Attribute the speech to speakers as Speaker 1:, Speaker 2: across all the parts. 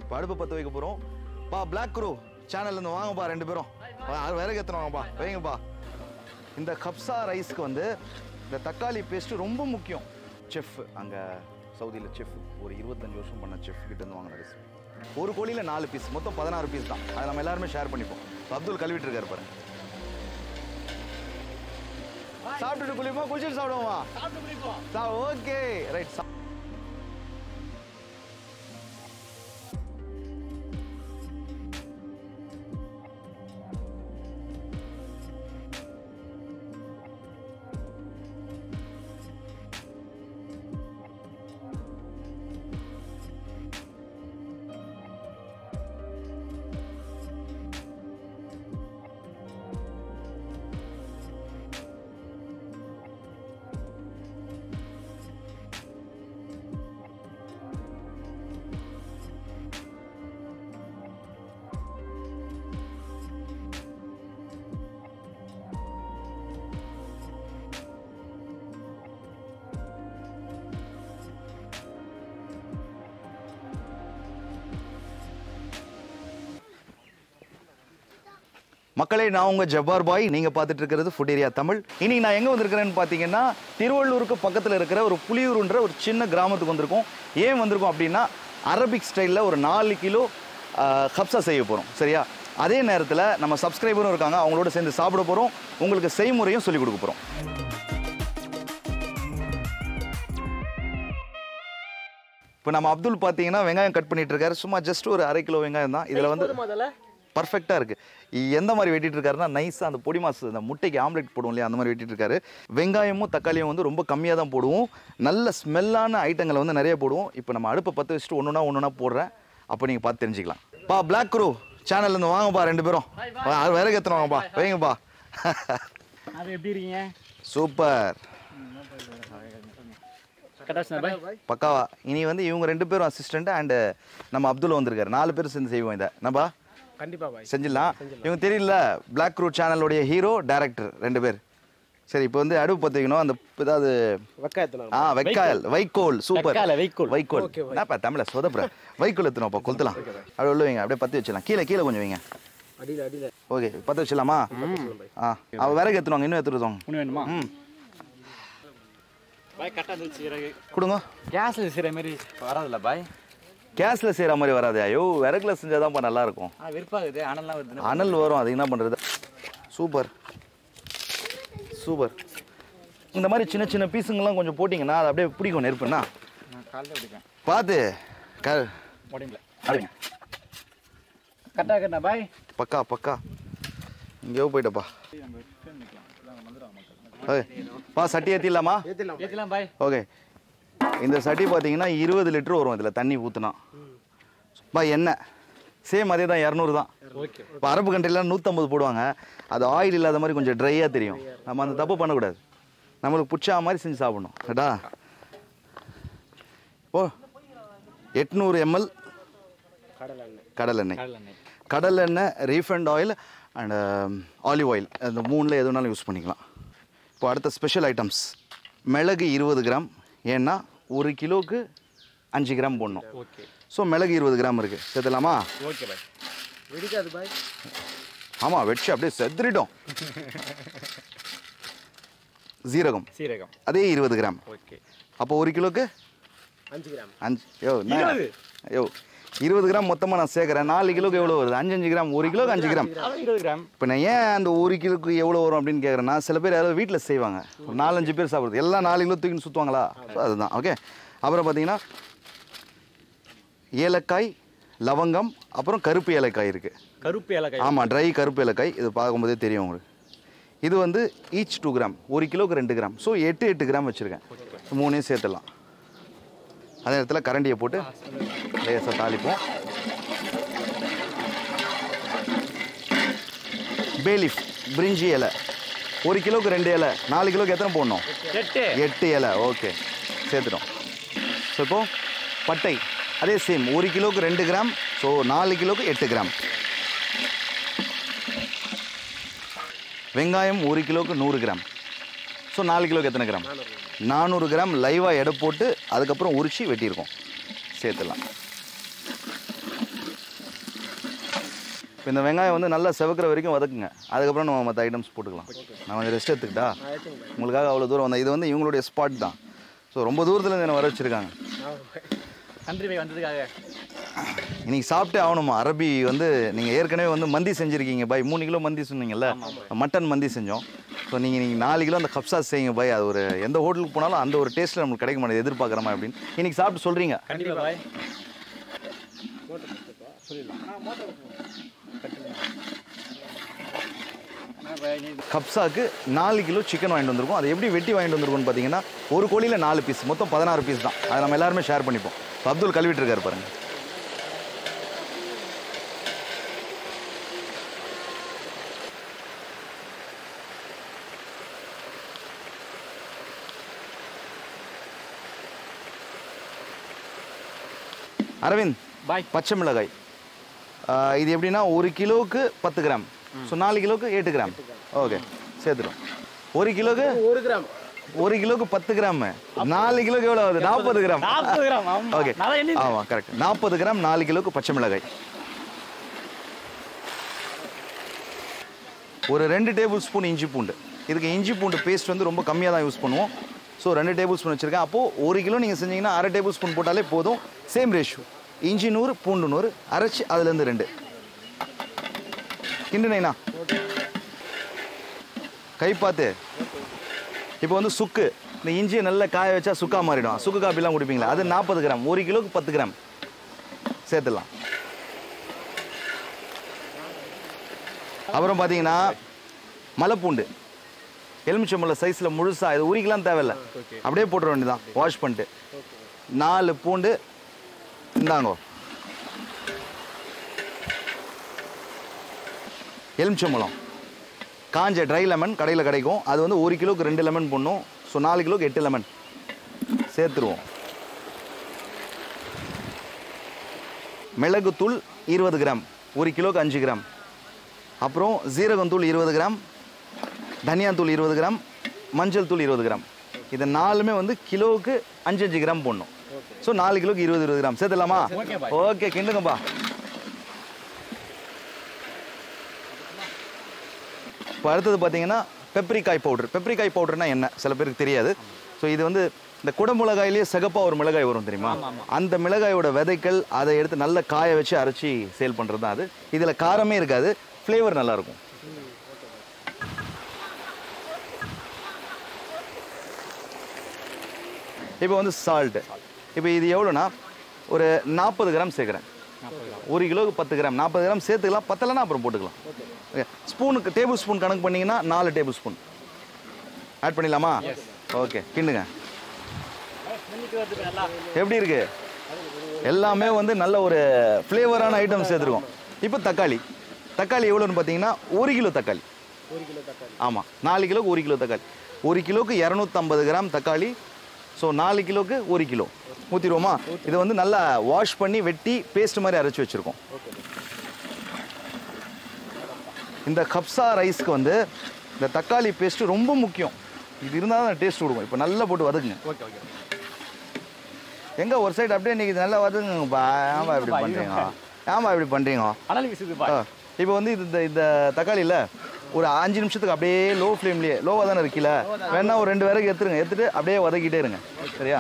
Speaker 1: இப்போ அடுப்பு பற்ற வைக்க போகிறோம் பா பிளாக் குரூ சேனல்லேருந்து வாங்கப்பா ரெண்டு பேரும் வா, விறகு எத்தனை வாங்கப்பா வைங்கப்பா இந்த கப்சா ரைஸ்க்கு வந்து இந்த தக்காளி பேஸ்ட்டு ரொம்ப முக்கியம் செஃப் அங்கே சவுதியில் செஃப் ஒரு இருபத்தஞ்சு வருஷம் பண்ண செஃப் கிட்ட இருந்து வாங்கின ரைஸ் ஒரு கோழியில் நாலு பீஸ் மொத்தம் பதினாறு பீஸ் தான் அதை நம்ம எல்லாருமே ஷேர் பண்ணிப்போம் இப்ப அப்துல் கழுவிட்டு இருக்காரு பாருங்க சாப்பிட்டுட்டு குளிப்போமா குளிச்சுட்டு சாப்பிடுவோமா சா ஓகே ரைட் மக்களே நான் உங்க ஜப்பார் பாய் நீங்க பார்த்துட்டு இருக்கிறது ஃபுட் ஏரியா தமிழ் இனி நான் எங்க வந்திருக்கிறேன்னு பார்த்தீங்கன்னா திருவள்ளூருக்கு பக்கத்தில் இருக்கிற ஒரு புலியூருன்ற ஒரு சின்ன கிராமத்துக்கு வந்திருக்கோம் ஏன் வந்திருக்கோம் அப்படின்னா அரபிக் ஸ்டைலில் ஒரு நாலு கிலோ ஹப்ஸா செய்ய போகிறோம் சரியா அதே நேரத்தில் நம்ம சப்ஸ்கிரைபரும் இருக்காங்க அவங்களோட சேர்ந்து சாப்பிட போகிறோம் உங்களுக்கு செய்முறையும் சொல்லிக் கொடுக்க போகிறோம் இப்போ நம்ம அப்துல் பார்த்தீங்கன்னா வெங்காயம் கட் பண்ணிட்டு இருக்காரு சும்மா ஜஸ்ட் ஒரு அரை கிலோ வெங்காயம் தான் இதில் வந்து பர்ஃபெக்டாக இருக்குது எந்த மாதிரி வெட்டிட்டு இருக்காருன்னா நைஸாக அந்த பொடி மாசு அந்த முட்டைக்கு ஆம்லெட் போடுவோம் இல்லையா அந்த மாதிரி வெட்டிட்டு இருக்காரு வெங்காயமும் தக்காளியும் வந்து ரொம்ப கம்மியாக தான் போடுவோம் நல்ல ஸ்மெல்லான ஐட்டங்களை வந்து நிறைய போடுவோம் இப்போ நம்ம அடுப்பை பற்ற வச்சுட்டு ஒன்றுனா ஒன்றுனா போடுறேன் அப்போ நீங்கள் பார்த்து தெரிஞ்சுக்கலாம் பா பிளாக் குரூ சேனல்லேருந்து வாங்கப்பா ரெண்டு பேரும் வா, விறகு எத்தனை வாங்கப்பா வைங்கப்பா
Speaker 2: அது எப்படி இருக்கீங்க
Speaker 1: சூப்பர்
Speaker 2: கட்டாச்சு பாய்
Speaker 1: பக்காவா இனி வந்து இவங்க ரெண்டு பேரும் அசிஸ்டண்ட் அண்டு நம்ம அப்துல் வந்திருக்காரு நாலு பேரும் சேர்ந்து செய்வோம் இதை என்னப்பா
Speaker 2: கண்டிப்பா பாய்
Speaker 1: செஞ்சிடலாம் இவங்க தெரியல பிளாக் ரூட் சேனலுடைய ஹீரோ டைரக்டர் ரெண்டு பேர் சரி இப்போ வந்து அடுப்பு பற்ற வைக்கணும் அந்த ஏதாவது
Speaker 3: வெக்காயத்தினால
Speaker 1: ஆ வெக்காயல் வைக்கோல் சூப்பர்
Speaker 2: வெக்கால, வைக்கோல்.
Speaker 1: வைக்கோல் என்னப்பா தமிழ சொதப்புற வைக்கோல் எத்தணும்ப்பா கொளுத்தலாம் அப்படியே உள்ள வைங்க அப்படியே பற்றி வச்சிடலாம் கீழே கீழே கொஞ்சம் வைங்க
Speaker 3: அடியில் அடியில்
Speaker 1: ஓகே பற்ற வச்சிடலாமா ஆ அவ விறகு எத்தணுவாங்க இன்னும் எடுத்துருவாங்க
Speaker 2: ஒன்று வேணுமா
Speaker 1: ம்
Speaker 2: பாய் கரெக்டாக இருந்துச்சு சிறகு
Speaker 1: கொடுங்க
Speaker 2: கேஸில் செய்கிற மாதிரி வராதுல்ல பாய்
Speaker 1: கேஸில் செய்கிற மாதிரி வராது ஐயோ விறகுல செஞ்சால் தான்ப்பா நல்லா இருக்கும்
Speaker 2: ஆ வெறுப்பாகுது அனல்லாம் வருது
Speaker 1: அனல் வரும் அது என்ன பண்ணுறது சூப்பர் சூப்பர் இந்த மாதிரி சின்ன சின்ன பீஸுங்கெல்லாம் கொஞ்சம் போட்டிங்கன்னா அது அப்படியே பிடிக்கும் நெருப்புன்னா
Speaker 2: நான் காலையில் பிடிப்பேன்
Speaker 1: பார்த்து க
Speaker 2: உடம்புல
Speaker 1: அப்படிங்க
Speaker 2: கரெக்டாக கட்டா பாய்
Speaker 1: பக்கா பக்கா எங்கேயோ போயிட்டப்பா ஓகே பா சட்டி ஏற்றிடலாமா
Speaker 3: ஏற்றிடலாம்
Speaker 2: ஏற்றலாம் பாய்
Speaker 1: ஓகே இந்த சட்டி பார்த்தீங்கன்னா இருபது லிட்டர் வரும் இதில் தண்ணி ஊற்றுனா பா எண்ணெய் சேம் அதே தான் இரநூறு தான்
Speaker 2: ஓகே
Speaker 1: இப்போ அரபு கண்ட்ரிலாம் நூற்றம்பது போடுவாங்க அது ஆயில் இல்லாத மாதிரி கொஞ்சம் ட்ரையாக தெரியும் நம்ம அந்த தப்பு பண்ணக்கூடாது நம்மளுக்கு பிடிச்சா மாதிரி செஞ்சு சாப்பிடணும் கேட்டா ஓ எட்நூறு எம்எல்
Speaker 3: கடலை எண்ணெய்
Speaker 1: கடலெண்ணெய்
Speaker 2: கடல் எண்ணெய்
Speaker 1: கடலெண்ணெய் refined oil and olive oil அந்த மூணில் எது வேணாலும் யூஸ் பண்ணிக்கலாம் இப்போ அடுத்த ஸ்பெஷல் ஐட்டம்ஸ் மிளகு இருபது கிராம் ஏன்னா ஒரு கிலோவுக்கு அஞ்சு கிராம் போடணும்
Speaker 2: ஓகே
Speaker 1: ஸோ மிளகு இருபது கிராம் இருக்குது சேர்த்துலாமா
Speaker 2: ஓகே பாய்
Speaker 3: வெடிக்காது பாய்
Speaker 1: ஆமாம் வெட்சி அப்படியே செத்துறிட்டோம் ஜீரகம்
Speaker 2: சீரகம்
Speaker 1: அதே இருபது கிராம்
Speaker 2: ஓகே
Speaker 1: அப்போ ஒரு கிலோக்கு
Speaker 3: அஞ்சு கிராம்
Speaker 1: அஞ்சு யோ என்ன?
Speaker 2: இருபது?
Speaker 1: யோ இருபது கிராம் மொத்தமாக நான் சேர்க்குறேன் நாலு கிலோக்கு எவ்வளோ வருது அஞ்சு அஞ்சு கிராம் ஒரு கிலோக்கு அஞ்சு கிராம்
Speaker 2: அதான் இருபது கிராம்
Speaker 1: இப்போ நான் ஏன் அந்த ஒரு கிலோக்கு எவ்வளோ வரும் அப்படின்னு கேட்குறேன்னா சில பேர் யாராவது வீட்டில் செய்வாங்க ஒரு நாலஞ்சு பேர் சாப்பிடுறது எல்லாம் நாலு கிலோ தூக்கின்னு சுற்றுவாங்களா அதுதான் ஓகே அப்புறம் பார்த்தீங்கன்னா ஏலக்காய் லவங்கம் அப்புறம் கருப்பு ஏலக்காய் இருக்குது
Speaker 2: கருப்பு ஏலக்காய்
Speaker 1: ஆமாம் ட்ரை கருப்பு ஏலக்காய் இது பார்க்கும்போதே தெரியும் உங்களுக்கு இது வந்து ஈச் டூ கிராம் ஒரு கிலோக்கு ரெண்டு கிராம் ஸோ எட்டு எட்டு கிராம் வச்சுருக்கேன் மூணையும் சேர்த்துடலாம் அதே இடத்துல கரண்டியை போட்டு லேசாக தாளிப்போம் பேலீஃப் பிரிஞ்சி இலை ஒரு கிலோக்கு ரெண்டு இலை நாலு கிலோக்கு எத்தனை போடணும்
Speaker 2: எட்டு
Speaker 1: எட்டு இலை ஓகே சேர்த்துட்டோம் ஸோ இப்போ பட்டை அதே சேம் ஒரு கிலோக்கு ரெண்டு கிராம் ஸோ நாலு கிலோக்கு எட்டு கிராம் வெங்காயம் ஒரு கிலோக்கு நூறு கிராம் ஸோ நாலு கிலோக்கு எத்தனை கிராம் நானூறு கிராம் லைவாக எடை போட்டு அதுக்கப்புறம் உரிச்சு வெட்டியிருக்கோம் சேர்த்துடலாம் இப்போ இந்த வெங்காயம் வந்து நல்லா செவக்கிற வரைக்கும் வதக்குங்க அதுக்கப்புறம் நம்ம மற்ற ஐட்டம்ஸ் போட்டுக்கலாம் நான் கொஞ்சம் ரெஸ்ட் எடுத்துக்கிட்டா
Speaker 3: ஆயிடுச்சுங்க பாய்
Speaker 1: உங்களுக்காக அவ்வளோ தூரம் வந்தேன் இது வந்து இவங்களுடைய ஸ்பாட் தான் ஸோ ரொம்ப தூரத்துலேருந்து என்னை வர வச்சுருக்காங்க
Speaker 3: ஆமாம் பாய்
Speaker 2: நன்றி பாய் வந்ததுக்காக
Speaker 1: இன்னைக்கு சாப்பிட்டே ஆகணுமா அரபி வந்து நீங்கள் ஏற்கனவே வந்து மந்தி செஞ்சுருக்கீங்க பாய் மூணு கிலோ மந்தி சொன்னீங்கல்ல மட்டன் மந்தி செஞ்சோம் ஸோ நீங்கள் நீங்கள் நாலு கிலோ அந்த கப்ஸா செய்யுங்க பாய் அது ஒரு எந்த ஹோட்டலுக்கு போனாலும் அந்த ஒரு டேஸ்ட்டில் நம்மளுக்கு கிடைக்க மாட்டேது எதிர்பார்க்குறமா அப்படின்னு இன்னைக்கு சாப்பிட்டு சொல்கிறீங்க
Speaker 2: கண்டிப்பா பாய் என்ன பாய் நீ
Speaker 1: கப்ஸாக்கு நாலு கிலோ சிக்கன் வாங்கிட்டு வந்திருக்கோம் அதை எப்படி வெட்டி வாங்கிட்டு வந்திருக்கோம்னு பார்த்தீங்கன்னா ஒரு கோழியில் நாலு பீஸ் மொத்தம் பதினாறு பீஸ் தான் அதை நம்ம எல்லாருமே ஷேர் பண்ணிப்போம் இப்ப அப்துல் கழுவிட்டு இருக்காரு பாருங்க அரவிந்த்
Speaker 2: பாய்
Speaker 1: பச்சை மிளகாய் ஆஹ் இது எப்படின்னா ஒரு கிலோவுக்கு பத்து கிராம் ஸோ நாலு கிலோவுக்கு எட்டு கிராம் ஓகே சேர்த்துடும் ஒரு கிலோக்கு
Speaker 3: ஒரு கிராம்
Speaker 1: ஒரு கிலோக்கு பத்து கிராம் நாலு கிலோக்கு எவ்வளோ ஆகுது நாற்பது கிராம்
Speaker 2: நாற்பது கிராம் ஆமா
Speaker 1: ஓகே
Speaker 2: நல்லா எண்ணி
Speaker 1: ஆமாம் கரெக்ட் நாற்பது கிராம் நாலு கிலோக்கு பச்சை மிளகாய் ஒரு ரெண்டு டேபிள் ஸ்பூன் இஞ்சி பூண்டு இதுக்கு இஞ்சி பூண்டு பேஸ்ட் வந்து ரொம்ப கம்மியாக தான் யூஸ் பண்ணுவோம் ஸோ ரெண்டு டேபிள் ஸ்பூன் வச்சுருக்கேன் அப்போது ஒரு கிலோ நீங்கள் செஞ்சீங்கன்னா அரை டேபிள் ஸ்பூன் போட்டாலே போதும் சேம் ரேஷியோ இஞ்சி நூறு பூண்டு நூறு அரைச்சி அதுலேருந்து ரெண்டு கிண்டுனேண்ணா கை பார்த்து இப்போ வந்து சுக்கு இந்த இஞ்சியை நல்லா காய வச்சா சுக்கா மாறிடும் சுக்கு காப்பிலாம் குடிப்பீங்களா அது நாற்பது கிராம் ஒரு கிலோக்கு பத்து கிராம் சேர்த்துடலாம் அப்புறம் பார்த்தீங்கன்னா மலைப்பூண்டு எலுமிச்சம்பழம் சைஸில் முழுசா இது உரிக்கலாம் தேவையில்ல அப்படியே போட்டுற வேண்டியதான் வாஷ் பண்ணிட்டு நாலு பூண்டு இந்தாங்கோ எலுமிச்சம்பழம் காஞ்ச ட்ரை லெமன் கடையில் கிடைக்கும் அது வந்து ஒரு கிலோக்கு ரெண்டு லெமன் போடணும் ஸோ நாலு கிலோக்கு எட்டு லெமன் சேர்த்துருவோம் மிளகுத்தூள் இருபது கிராம் ஒரு கிலோக்கு அஞ்சு கிராம் அப்புறம் ஜீரகத்தூள் இருபது கிராம் தனியாத்தூள் இருபது கிராம் மஞ்சள் தூள் இருபது கிராம் இது நாலுமே வந்து கிலோவுக்கு அஞ்சு அஞ்சு கிராம் போடணும் ஸோ நாலு கிலோக்கு இருபது இருபது கிராம் சேர்த்துலாமா
Speaker 2: ஓகே பாய்.
Speaker 1: ஓகே கிண்டுங்கப்பா இப்போ அடுத்தது பார்த்தீங்கன்னா பெப்ரிக்காய் பவுடர் பெப்ரிக்காய் பவுடர்னா என்ன சில பேருக்கு தெரியாது ஸோ இது வந்து இந்த குடமிளகாயிலேயே சிகப்பாக ஒரு மிளகாய் வரும் தெரியுமா அந்த மிளகாயோட விதைகள் அதை எடுத்து நல்லா காய வச்சு அரைச்சி சேல் பண்ணுறது தான் அது இதில் காரமே இருக்காது ஃப்ளேவர் நல்லாயிருக்கும் இப்போ வந்து சால்ட்டு இப்போ இது எவ்வளோனா ஒரு நாற்பது கிராம் சேர்க்குறேன் ஒரு கிலோவுக்கு பத்து கிராம் நாற்பது கிராம் சேர்த்துக்கலாம் பத்தலைன்னா அப்புறம் போட்டுக்கலாம் ஓகே ஸ்பூனுக்கு டேபிள் ஸ்பூன் கணக்கு பண்ணிங்கன்னா நாலு டேபிள் ஸ்பூன் ஆட் பண்ணிடலாமா ஓகே கிண்டுங்க எப்படி இருக்கு எல்லாமே வந்து நல்ல ஒரு ஃப்ளேவரான ஐட்டம் சேர்த்துருக்கோம் இப்போ தக்காளி தக்காளி எவ்வளோன்னு பார்த்தீங்கன்னா ஒரு கிலோ தக்காளி
Speaker 3: ஒரு கிலோ தக்காளி
Speaker 1: ஆமாம் நாலு கிலோக்கு ஒரு கிலோ தக்காளி ஒரு கிலோக்கு இரநூத்தம்பது கிராம் தக்காளி ஸோ நாலு கிலோக்கு ஒரு கிலோ ஊற்றிடுவோமா இதை வந்து நல்லா வாஷ் பண்ணி வெட்டி பேஸ்ட் மாதிரி அரைச்சி வச்சுருக்கோம் இந்த கப்சா ரைஸ்க்கு வந்து இந்த தக்காளி பேஸ்ட்டு ரொம்ப முக்கியம் இது இருந்தால் தான் டேஸ்ட் கொடுக்கும் இப்போ நல்லா போட்டு வதக்குங்க
Speaker 2: ஓகே ஓகே
Speaker 1: எங்க ஒரு சைடு அப்படியே இன்னைக்கு நல்லா வதங்குங்கப்பா ஏமா இப்படி பண்ணுறீங்க ஏமா இப்படி பண்ணுறீங்க
Speaker 2: அனல் வீசுது பாய்
Speaker 1: இப்போ வந்து இது இந்த இந்த தக்காளியில் ஒரு அஞ்சு நிமிஷத்துக்கு அப்படியே லோ ஃப்ளேம்லேயே லோவாக தானே இருக்கீல வேணா ஒரு ரெண்டு விறகு எடுத்துருங்க எடுத்துட்டு அப்படியே வதக்கிட்டே இருங்க சரியா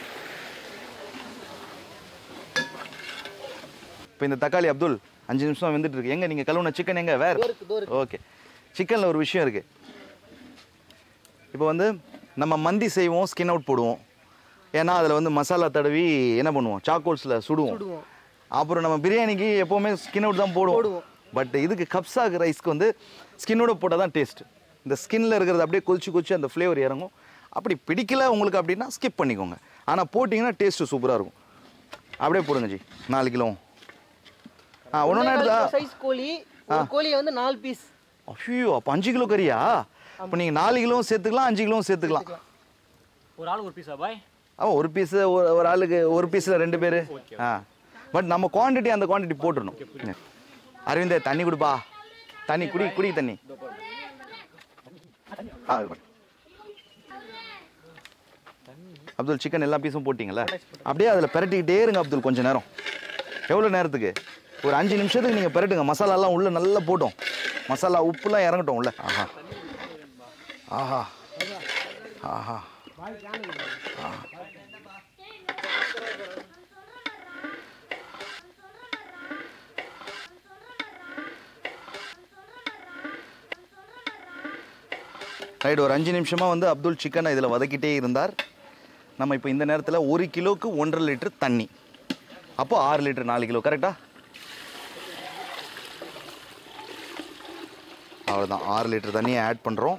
Speaker 1: இப்போ இந்த தக்காளி அப்துல் அஞ்சு நிமிஷம் வெந்துட்டு இருக்கு எங்க நீங்கள் கழுவுன சிக்கன் எங்க வேற ஓகே சிக்கனில் ஒரு விஷயம் இருக்கு இப்போ வந்து நம்ம மந்தி செய்வோம் ஸ்கின் அவுட் போடுவோம் ஏன்னா அதில் வந்து மசாலா தடவி என்ன பண்ணுவோம் சாக்கோல்ஸில் சுடுவோம் அப்புறம் நம்ம பிரியாணிக்கு எப்போவுமே ஸ்கின் அவுட் தான் போடுவோம் பட் இதுக்கு கப்ஸா ரைஸ்க்கு வந்து ஸ்கின்னோட போட்டால் தான் டேஸ்ட் இந்த ஸ்கின்ல இருக்கிறது அப்படியே கொதிச்சு கொதிச்சு அந்த ஃப்ளேவர் இறங்கும் அப்படி பிடிக்கல உங்களுக்கு அப்படின்னா ஸ்கிப் பண்ணிக்கோங்க ஆனால் போட்டிங்கன்னா டேஸ்ட்டு சூப்பராக இருக்கும் அப்படியே போடுங்க ஜி நாலு கிலோ ஆ ஒன்று ஒன்றா எடுத்தா
Speaker 4: சைஸ் கோழி ஒரு கோழியை வந்து நாலு பீஸ்
Speaker 1: ஐயோ அப்போ அஞ்சு கிலோ கறியா அப்போ நீங்கள் நாலு கிலோவும் சேர்த்துக்கலாம் அஞ்சு கிலோவும் சேர்த்துக்கலாம்
Speaker 2: ஒரு ஆள் ஒரு பீஸா பாய்
Speaker 1: ஆமாம் ஒரு பீஸு ஒரு ஒரு ஆளுக்கு ஒரு பீஸில் ரெண்டு பேர் ஆ பட் நம்ம குவாண்டிட்டி அந்த குவாண்டிட்டி போட்டுடணும் அரவிந்தே தண்ணி கொடுப்பா தண்ணி குடி குடி தண்ணி ஆ, இது பண்ணு. அப்துல் சிக்கன் எல்லா பீஸும் போட்டிங்களா அப்படியே அதில் பிரட்டிக்கிட்டே இருங்க அப்துல் கொஞ்ச நேரம் எவ்வளோ நேரத்துக்கு ஒரு அஞ்சு நிமிஷத்துக்கு நீங்கள் பெரட்டுங்க மசாலாலாம் உள்ளே நல்லா போட்டோம் மசாலா உப்புலாம் இறங்கட்டும் உள்ள ஆஹா ஆஹா ஆஹா ரைட் ஒரு அஞ்சு நிமிஷமாக வந்து அப்துல் சிக்கனை இதில் வதக்கிட்டே இருந்தார் நம்ம இப்போ இந்த நேரத்தில் ஒரு கிலோவுக்கு ஒன்றரை லிட்டர் தண்ணி அப்போ ஆறு லிட்டர் நாலு கிலோ கரெக்டா அவ்வளோதான் ஆறு லிட்டர் தண்ணியை ஆட் பண்ணுறோம்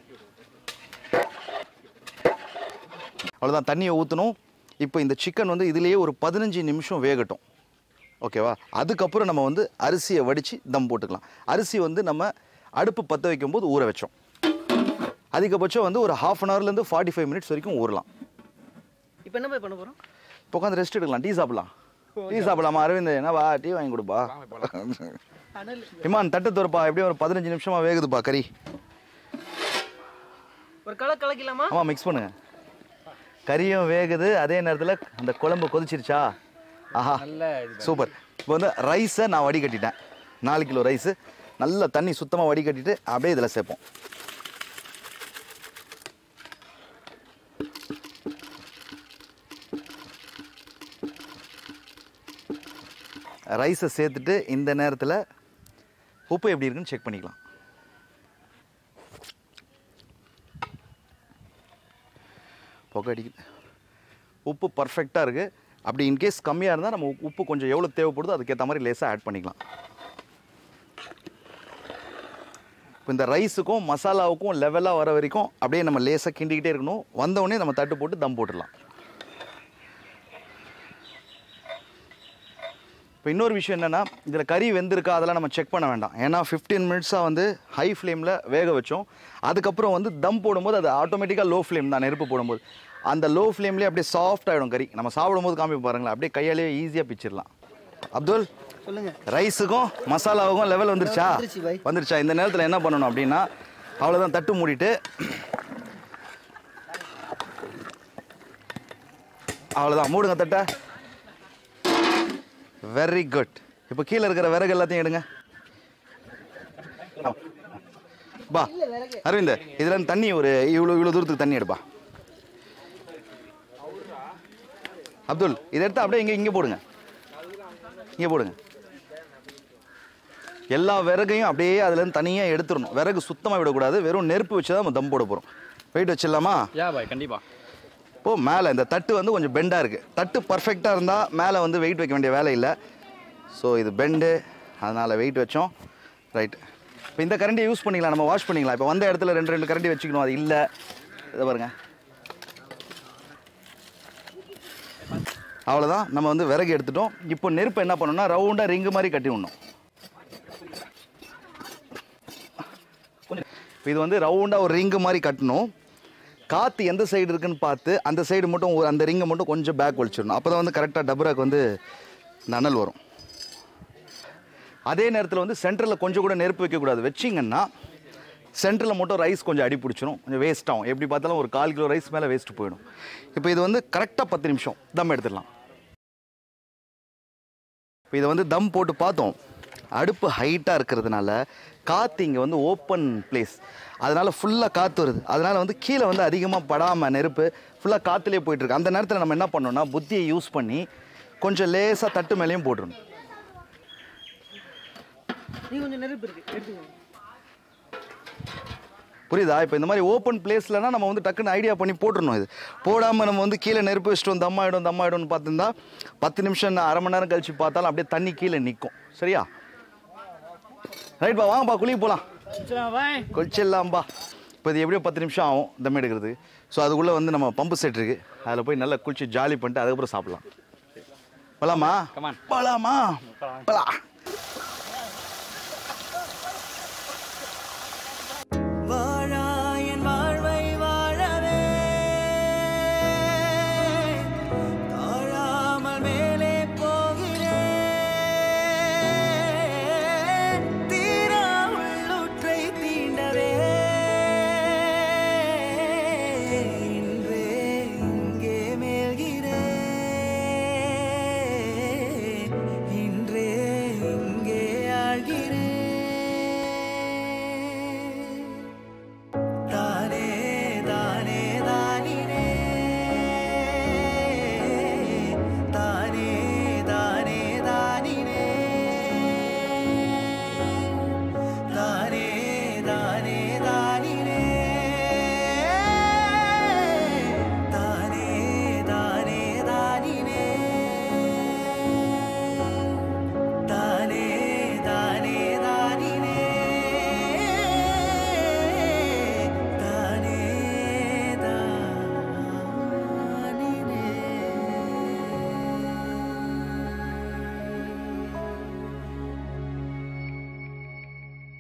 Speaker 1: அவ்வளோதான் தண்ணியை ஊற்றணும் இப்போ இந்த சிக்கன் வந்து இதுலேயே ஒரு பதினஞ்சு நிமிஷம் வேகட்டும் ஓகேவா அதுக்கப்புறம் நம்ம வந்து அரிசியை வடித்து தம் போட்டுக்கலாம் அரிசி வந்து நம்ம அடுப்பு பற்ற வைக்கும்போது ஊற வச்சோம் அதிகபட்சம் வந்து ஒரு ஹாஃப் அன் ஹவர்லேருந்து ஃபார்ட்டி ஃபைவ் மினிட்ஸ் வரைக்கும் ஊறலாம்
Speaker 4: இப்போ என்ன போய் பண்ண போறோம்
Speaker 1: இப்போ உட்காந்து ரெஸ்ட் எடுக்கலாம் டீ சாப்பிடலாம் டீ சாப்பிடலாமா அரவிந்த் என்ன வா டீ வாங்கி கொடுப்பா
Speaker 4: அனல்
Speaker 1: இமான் தட்டு துறப்பா எப்படியும் ஒரு பதினஞ்சு நிமிஷமா வேகுதுப்பா கறி
Speaker 4: ஒரு கலை கலக்கலாமா
Speaker 1: ஆமாம் மிக்ஸ் பண்ணுங்க கறியும் வேகுது அதே நேரத்தில் அந்த குழம்பு கொதிச்சிருச்சா ஆஹா
Speaker 2: நல்ல இது
Speaker 1: சூப்பர் இப்போ வந்து ரைஸை நான் வடிகட்டிட்டேன் நாலு கிலோ ரைஸு நல்ல தண்ணி சுத்தமாக வடிகட்டிட்டு அப்படியே இதில் சேர்ப்போம் ரைஸை சேர்த்துட்டு இந்த நேரத்தில் உப்பு எப்படி இருக்குன்னு செக் பண்ணிக்கலாம் புகை அடிக்குது உப்பு பர்ஃபெக்டாக இருக்குது அப்படி இன்கேஸ் கம்மியாக இருந்தால் நம்ம உப்பு- உப்பு கொஞ்சம் எவ்வளோ தேவைப்படுதோ அதுக்கேற்ற மாதிரி லேசாக ஆட் பண்ணிக்கலாம் இப்போ இந்த ரைஸுக்கும் மசாலாவுக்கும் லெவலாக வர வரைக்கும் அப்படியே நம்ம லேசாக கிண்டிக்கிட்டே இருக்கணும் வந்தவுடனே நம்ம தட்டு போட்டு தம் போட்டுடலாம் இப்போ இன்னொரு விஷயம் என்னென்னா இதில் கறி வெந்திருக்கா அதெல்லாம் நம்ம செக் பண்ண வேண்டாம் ஏன்னா ஃபிஃப்டீன் மினிட்ஸாக வந்து ஹை ஃப்ளேமில் வேக வச்சோம் அதுக்கப்புறம் வந்து தம் போடும்போது அது ஆட்டோமேட்டிக்காக லோ ஃப்ளேம் தான் நெருப்பு போடும்போது அந்த லோ ஃப்ளேம்லேயே அப்படியே சாஃப்ட் ஆகிடும் கறி நம்ம சாப்பிடும்போது காமி பாருங்களேன் அப்படியே கையாலேயே ஈஸியாக பிச்சிடலாம் அப்துல்
Speaker 4: சொல்லுங்க
Speaker 1: ரைஸுக்கும் மசாலாவுக்கும் லெவல் வந்துருச்சா
Speaker 4: வந்துருச்சு பாய்.
Speaker 1: வந்துருச்சா இந்த நேரத்தில் என்ன பண்ணணும் அப்படின்னா அவ்வளோதான் தட்டு மூடிட்டு அவ்வளோதான் மூடுங்க தட்டை வெரி குட் இப்போ கீழே இருக்கிற விறகு எல்லாத்தையும் எடுங்க ஆ. பா அரவிந்த் இதுல இருந்து தண்ணி ஒரு இவ்வளோ இவ்வளோ தூரத்துக்கு தண்ணி எடுப்பா அப்துல் இதை எடுத்து அப்படியே இங்கே இங்கே போடுங்க இங்கே போடுங்க எல்லா விறகையும் அப்படியே அதுலேருந்து தனியாக எடுத்துடணும் விறகு சுத்தமாக விடக்கூடாது வெறும் நெருப்பு வச்சு தான் நம்ம தம் போட போகிறோம் வெயிட் வச்சிடலாமா
Speaker 2: யா பாய் கண்டிப்பா
Speaker 1: இப்போ மேலே இந்த தட்டு வந்து கொஞ்சம் பெண்டாக இருக்குது தட்டு பர்ஃபெக்டாக இருந்தால் மேலே வந்து வெயிட் வைக்க வேண்டிய வேலை இல்லை ஸோ இது பெண்டு அதனால் வெயிட் வச்சோம் ரைட் இப்போ இந்த கரண்டியை யூஸ் பண்ணிக்கலாம் நம்ம வாஷ் பண்ணிக்கலாம் இப்போ வந்த இடத்துல ரெண்டு ரெண்டு கரண்டி வச்சுக்கணும் அது இல்லை இதை பாருங்க அவ்வளோதான் நம்ம வந்து விறகு எடுத்துட்டோம் இப்போ நெருப்பு என்ன பண்ணணும்னா ரவுண்டாக ரிங்கு மாதிரி கட்டி விடணும் இப்போ இது வந்து ரவுண்டாக ஒரு ரிங்கு மாதிரி கட்டணும் காற்று எந்த சைடு இருக்குன்னு பார்த்து அந்த சைடு மட்டும் ஒரு அந்த ரிங்கை மட்டும் கொஞ்சம் பேக் வலிச்சிடணும் அப்போ தான் வந்து கரெக்டாக டபுராக்கு வந்து நனல் வரும் அதே நேரத்தில் வந்து சென்டரில் கொஞ்சம் கூட நெருப்பு வைக்கக்கூடாது வச்சிங்கன்னா சென்டரில் மட்டும் ரைஸ் கொஞ்சம் அடி பிடிச்சிரும் கொஞ்சம் வேஸ்ட் ஆகும் எப்படி பார்த்தாலும் ஒரு கால் கிலோ ரைஸ் மேலே வேஸ்ட் போயிடும் இப்போ இது வந்து கரெக்டாக பத்து நிமிஷம் தம் எடுத்துடலாம் இப்போ இதை வந்து தம் போட்டு பார்த்தோம் அடுப்பு ஹைட்டாக இருக்கிறதுனால காற்று இங்கே வந்து ஓப்பன் பிளேஸ் அதனால் ஃபுல்லாக காற்று வருது அதனால் வந்து கீழே வந்து அதிகமாக படாமல் நெருப்பு ஃபுல்லாக காற்றுலேயே போயிட்டுருக்கு அந்த நேரத்தில் நம்ம என்ன பண்ணோம்னா புத்தியை யூஸ் பண்ணி கொஞ்சம் லேசாக தட்டு மேலேயும் போட்டுருணும்
Speaker 4: நீ கொஞ்சம் நெருப்பு இருக்கு எடுத்துக்கோங்க
Speaker 1: புரியுதா இப்போ இந்த மாதிரி ஓப்பன் பிளேஸ்லனா நம்ம வந்து டக்குன்னு ஐடியா பண்ணி போட்டுருணும் இது போடாமல் நம்ம வந்து கீழே நெருப்பு வச்சிட்டோம் தம்மாயிடும் தம்மாயிடும்னு பார்த்துருந்தா பத்து நிமிஷம் நான் அரை மணி நேரம் கழிச்சு பார்த்தாலும் அப்படியே தண்ணி கீழே நிற்கும் சரியா ரைட்பா வாங்கப்பா குளிக்க போகலாம்
Speaker 2: பாய்
Speaker 1: கொச்சிடலாம்பா இப்போ இது எப்படியோ பத்து நிமிஷம் ஆகும் தம் எடுக்கிறது ஸோ அதுக்குள்ளே வந்து நம்ம பம்பு செட் இருக்குது அதில் போய் நல்லா குளிச்சு ஜாலி பண்ணிட்டு அதுக்கப்புறம் சாப்பிடலாம் போலாமா
Speaker 2: Come on.
Speaker 1: போலாமா போலாம்
Speaker 5: வாழாயன் வாழ்வை வாழவே தாழாமல் மேலே போகிறேன் தீரா உள்ளுற்றை தீண்டவே இன்றே இங்கே மேல்கிறேன்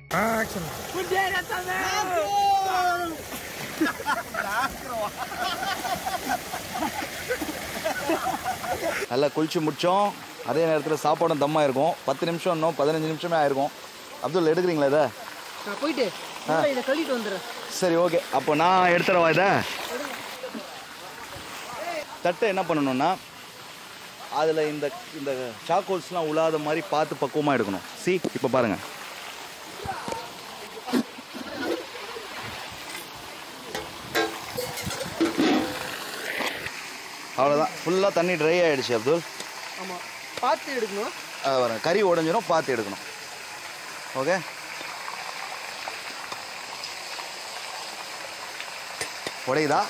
Speaker 1: நல்லா குளிச்சு முடிச்சோம் அதே நேரத்தில் சாப்பாடும் தம்மா இருக்கும் பத்து நிமிஷம் இன்னும் பதினஞ்சு நிமிஷமே ஆயிருக்கும் அப்துல் எடுக்கிறீங்களா இதை
Speaker 4: நான் போயிட்டு முதல்ல இதை கழுவிட்டு வந்துடுறேன்
Speaker 1: சரி ஓகே அப்போ நான் எடுத்துறவா இதை தட்டை என்ன பண்ணணும்னா அதில் இந்த இந்த சாக்கோல்ஸ்லாம் உழாத மாதிரி பார்த்து பக்குவமாக எடுக்கணும் சி இப்போ பாருங்கள் அவ்வளோதான் ஃபுல்லாக தண்ணி ட்ரை ஆகிடுச்சு அப்துல்
Speaker 4: ஆமாம் பார்த்து எடுக்கணும்
Speaker 1: அது வரேன் கறி உடஞ்சிரும் பார்த்து எடுக்கணும் ஓகே உடையுதா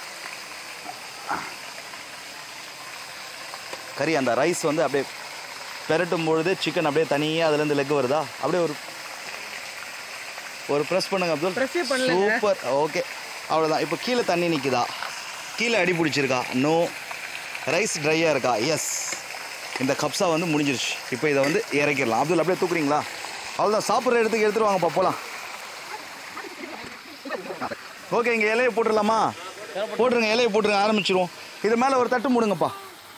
Speaker 1: கறி அந்த ரைஸ் வந்து அப்படியே பெரட்டும் பொழுது சிக்கன் அப்படியே தனியாக அதுலேருந்து லெக் வருதா அப்படியே ஒரு ஒரு ப்ரெஸ் பண்ணுங்க அப்துல்
Speaker 4: ப்ரெஸ்ஸே பண்ணலங்க.
Speaker 1: சூப்பர் ஓகே அவ்வளோதான் இப்போ கீழே தண்ணி நிற்குதா கீழே அடி பிடிச்சிருக்கா நோ ரைஸ் ட்ரையாக இருக்கா எஸ் இந்த கப்ஸா வந்து முடிஞ்சிருச்சு இப்போ இதை வந்து இறக்கிடலாம் அப்துல் அப்படியே தூக்குறீங்களா அவ்வளோதான் சாப்பிட்ற இடத்துக்கு எடுத்துட்டு வாங்கப்பா போகலாம் ஓகே இங்கே இலையை போட்டுடலாமா போட்டுருங்க இலையை போட்டுருங்க ஆரம்பிச்சிருவோம் இது மேலே ஒரு தட்டு மூடுங்கப்பா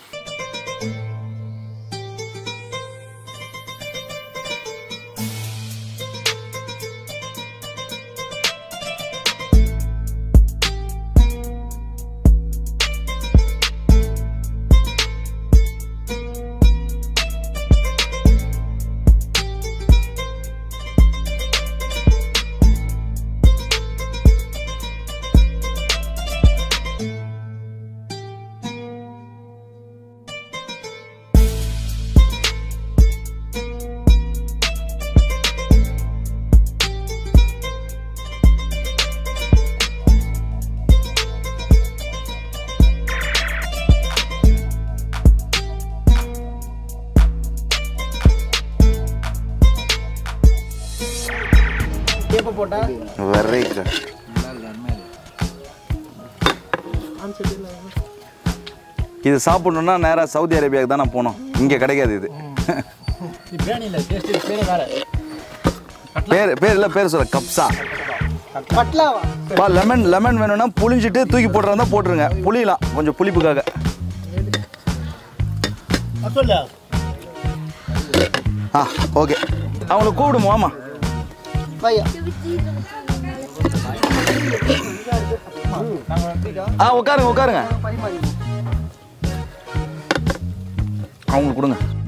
Speaker 3: எப்போ போட்டா
Speaker 1: வெரி குட் இது சாப்பிடணுன்னா நேராக சவுதி அரேபியாவுக்கு தான் நான் போனோம் இங்கே கிடைக்காது இது
Speaker 2: பிரியாணி இல்லை டேஸ்ட் பேரே வேற
Speaker 1: பேர் பேர் இல்லை பேர் சொல்ல கப்ஸா
Speaker 4: பட்லாவா
Speaker 1: பா லெமன் லெமன் வேணும்னா புளிஞ்சிட்டு தூக்கி போட்டுறதா போட்டுருங்க புளியலாம் கொஞ்சம் புளிப்புக்காக
Speaker 2: சொல்லு
Speaker 1: ஆ ஓகே அவங்கள கூப்பிடுமா ஆமா
Speaker 4: பையா
Speaker 1: ஆ உட்காருங்க உட்காருங்க
Speaker 4: பரிமாறி
Speaker 1: அவங்களுக்கு கொடுங்க